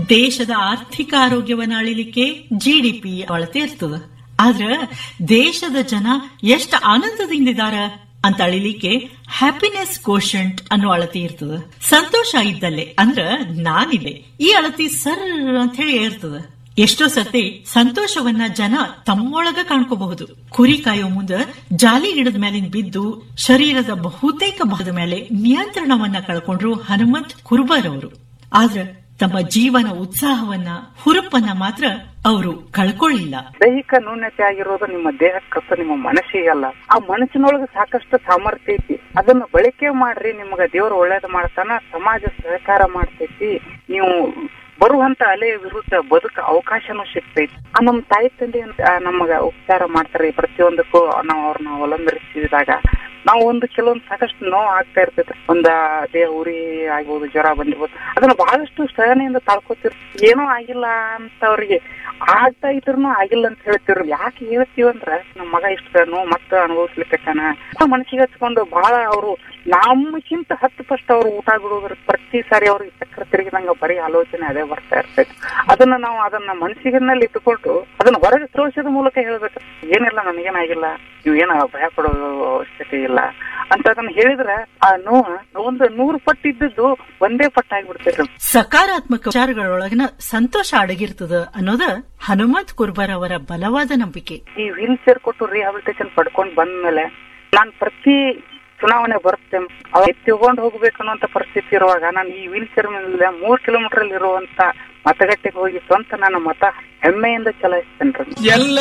ದೇಶದ ಆರ್ಥಿಕ ಆರೋಗ್ಯವನ್ನ ಅಳಿಲಿಕ್ಕೆ ಜಿಡಿಪಿ ಅಳತೆ ಇರ್ತದ ಆದ್ರ ದೇಶದ ಜನ ಎಷ್ಟು ಆನಂದದಿಂದಿದಾರ ಅಂತ ಅಳಿಲಿಕ್ಕೆ ಹ್ಯಾಪಿನೆಸ್ ಕೋಶಂಟ್ ಅನ್ನೋ ಅಳತಿ ಇರ್ತದ ಸಂತೋಷ ಇದ್ದಲ್ಲೇ ಅಂದ್ರ ನಾನಿದೆ ಈ ಅಳತಿ ಸರ್ ಅಂತ ಹೇಳಿ ಇರ್ತದ ಎಷ್ಟೋ ಸರ್ತಿ ಸಂತೋಷವನ್ನ ಜನ ತಮ್ಮೊಳಗ ಕಾಣ್ಕೋಬಹುದು ಕುರಿ ಕಾಯೋ ಮುಂದ ಜಾಲಿ ಗಿಡದ ಮೇಲಿನ ಬಿದ್ದು ಶರೀರದ ಬಹುತೇಕ ಭಾಗದ ಮೇಲೆ ನಿಯಂತ್ರಣವನ್ನ ಕಳ್ಕೊಂಡ್ರು ಹನುಮಂತ್ ಕುರ್ಬರ್ ಅವರು ಆದ್ರ ತಮ್ಮ ಜೀವನ ಉತ್ಸಾಹವನ್ನ ಹುರುಪನ್ನ ಮಾತ್ರ ಅವರು ಕಳ್ಕೊಳ್ಳಿಲ್ಲ ದೈಹಿಕ ನ್ಯೂನತೆ ಆಗಿರೋದು ನಿಮ್ಮ ದೇಹಕ್ಕತ್ತ ನಿಮ್ಮ ಮನಸ್ಸಿಗಲ್ಲ ಆ ಮನಸ್ಸಿನೊಳಗೆ ಸಾಕಷ್ಟು ಸಾಮರ್ಥ್ಯ ಐತಿ ಅದನ್ನ ಬಳಕೆ ಮಾಡ್ರಿ ನಿಮ್ಗ ದೇವ್ರು ಒಳ್ಳೇದ್ ಮಾಡ್ತಾನ ಸಮಾಜ ಸಹಕಾರ ಮಾಡ್ತೈತಿ ನೀವು ಬರುವಂತ ಅಲೆಯ ವಿರುದ್ಧ ಬದುಕ ಅವಕಾಶನೂ ಸಿಗ್ತೈತಿ ಆ ನಮ್ ತಾಯಿ ತಂದೆ ನಮಗ ಉಪಚಾರ ಮಾಡ್ತಾರೆ ಪ್ರತಿಯೊಂದಕ್ಕೂ ನಾವು ಅವ್ರನ್ನ ಅವಲಂಬಿಸಿದಾಗ ನಾವು ಒಂದು ಕೆಲವೊಂದು ಸಾಕಷ್ಟು ನೋವು ಆಗ್ತಾ ಇರ್ತೈತೆ ಒಂದ ದೇಹ ಉರಿ ಆಗ್ಬೋದು ಜ್ವರ ಬಂದಿರ್ಬೋದು ಅದನ್ನ ಬಹಳಷ್ಟು ಸಹನೆಯಿಂದ ತಾಳ್ಕೊತಿರ್ ಏನೋ ಆಗಿಲ್ಲ ಅಂತ ಅವ್ರಿಗೆ ಆಗ್ತಾ ಇದ್ರು ಆಗಿಲ್ಲ ಅಂತ ಹೇಳ್ತಿರ್ ಯಾಕೆ ಹೇಳ್ತೀವಂದ್ರ ನಮ್ಮ ಮಗ ಇಷ್ಟ ನೋವು ಮತ್ತೆ ಅನುಭವಿಸ್ಲಿಕ್ಕತ್ತಾನ ಮನಸ್ಸಿಗೆ ಹಚ್ಕೊಂಡು ಬಹಳ ಅವರು ನಮ್ಮಕ್ಕಿಂತ ಹತ್ತು ಪಸ್ಟ್ ಅವ್ರು ಊಟ ಬಿಡೋದ್ರ ಪ್ರತಿ ಸಾರಿ ಅವ್ರಿಗೆ ಚಕ್ರ ತಿರುಗಿದಂಗ ಬರೀ ಆಲೋಚನೆ ಅದೇ ಬರ್ತಾ ಇರ್ತೈತೆ ಅದನ್ನ ನಾವು ಅದನ್ನ ಮನಸ್ಸಿನಲ್ಲಿ ಇಟ್ಟುಕೊಂಡು ಅದನ್ನ ಹೊರಗೆ ತೋರಿಸೋದ ಮೂಲಕ ಹೇಳ್ಬೇಕು ಏನಿಲ್ಲ ನನಗೇನಾಗಿಲ್ಲ ನೀವು ಏನ ಭಯ ಪಡೋ ಅವಶ್ಯಕತೆ ಇಲ್ಲ ಅಂತ ಅದನ್ನ ಹೇಳಿದ್ರೆ ಆ ನೋವು ಒಂದು ನೂರು ಪಟ್ಟು ಇದ್ದದ್ದು ಒಂದೇ ಪಟ್ಟು ಆಗ್ಬಿಡ್ತೈತೆ ಸಕಾರಾತ್ಮಕ ವಿಚಾರಗಳೊಳಗಿನ ಸಂತೋಷ ಅಡಗಿರ್ತದ ಅನ್ನೋದ ಹನುಮಂತ್ ಕುರ್ಬರ್ ಅವರ ಬಲವಾದ ನಂಬಿಕೆ ಈ ವೀಲ್ ಚೇರ್ ಕೊಟ್ಟು ರಿಹಾಬಿಲಿಟೇಷನ್ ಪಡ್ಕೊಂಡ್ ಬಂದ್ಮೇಲೆ ನಾನ್ ಪ್ರತಿ ಚುನಾವಣೆ ಬರುತ್ತೆ ಅವ್ ತಗೊಂಡ್ ಹೋಗ್ಬೇಕು ಅನ್ನುವಂತ ಪರಿಸ್ಥಿತಿ ಇರುವಾಗ ನಾನು ಈ ವೀಲ್ ಚೇರ್ ಮೇಲೆ ಮೂರ್ ಕಿಲೋಮೀಟರ್ ಅಲ್ಲಿ ಇರುವಂತ ಮತಗಟ್ಟೆಗೆ ಹೋಗಿ ಸ್ವಂತ ನನ್ನ ಮತ ಹೆಮ್ಮೆಯಿಂದ ಚಲಾಯಿಸ್ತೇನೆ ಎಲ್ಲ